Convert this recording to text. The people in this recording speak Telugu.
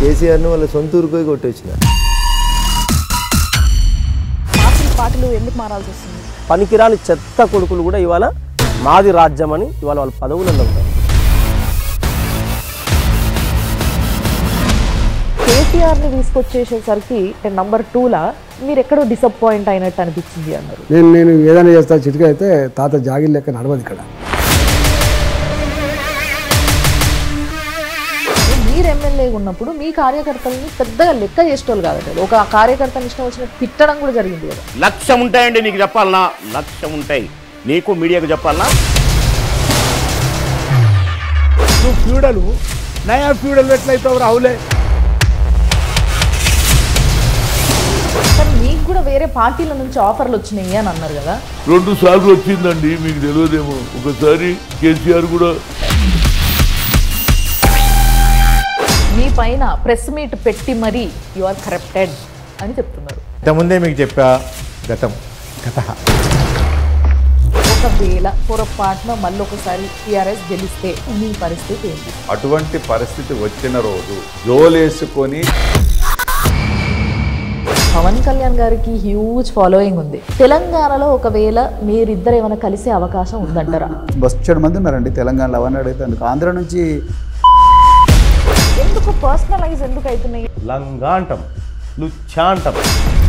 కేసీఆర్ని వాళ్ళ సొంత ఊరికి పోయి కొట్టొచ్చిన పార్టీలు పార్టీలు ఎందుకు మారాల్సి వస్తుంది పనికిరాని చెత్త కొడుకులు కూడా ఇవాళ మాది రాజ్యం అని ఇవాళ వాళ్ళ పదవులలో ఉంటారు కేసీఆర్ని తీసుకొచ్చేసేసరికి నంబర్ టూలా మీరు ఎక్కడో డిసప్పాయింట్ అయినట్టు అనిపించింది అన్నారు నేను నేను ఏదైనా చేస్తా చిటిక అయితే తాత జాగిర్ లెక్క నడవదు ఇక్కడ మీరు ఎమ్మెల్యే ఉన్నప్పుడు మీ కార్యకర్తల్ని పెద్దగా లెక్క చేసేటోళ్ళు కాదట ఒక కార్యకర్తని ఇష్టం వచ్చినట్టు తిట్టడం కూడా జరిగింది కదా లక్ష్యం ఉంటాయండి నీకు చెప్పాలనా లక్ష్యం ఉంటాయి నీకు మీడియాకు చెప్పాలనా నువ్వు ఫ్యూడలు నయా ఫ్యూడల్ ఎట్లయితావు రావులే కానీ మీకు కూడా వేరే పార్టీల నుంచి ఆఫర్లు వచ్చినాయి అని అన్నారు కదా రెండు సార్లు వచ్చిందండి మీకు తెలియదేమో ఒకసారి కేసీఆర్ కూడా మీ పైన ప్రెస్ మీట్ పెట్టి మరీ యు ఆర్ కరప్టెడ్ అని చెప్తున్నారు ఇంతకుముందే మీకు చెప్పా గతం గత ఒకవేళ పొరపాటున మళ్ళీ ఒకసారి టీఆర్ఎస్ గెలిస్తే మీ పరిస్థితి ఏంటి అటువంటి పరిస్థితి వచ్చిన రోజు జోలేసుకొని పవన్ కళ్యాణ్ గారికి హ్యూజ్ ఫాలోయింగ్ ఉంది తెలంగాణలో ఒకవేళ మీరిద్దరు ఏమైనా కలిసే అవకాశం ఉందంటారా బస్సు మంది ఉన్నారండి తెలంగాణలో అవన్నీ అడిగితే అందుకు ఆంధ్ర నుంచి ఎందుకు పర్సనలైజ్ ఎందుకు అవుతున్నాయి లంగా అంటాం లుచ్చా అంటాం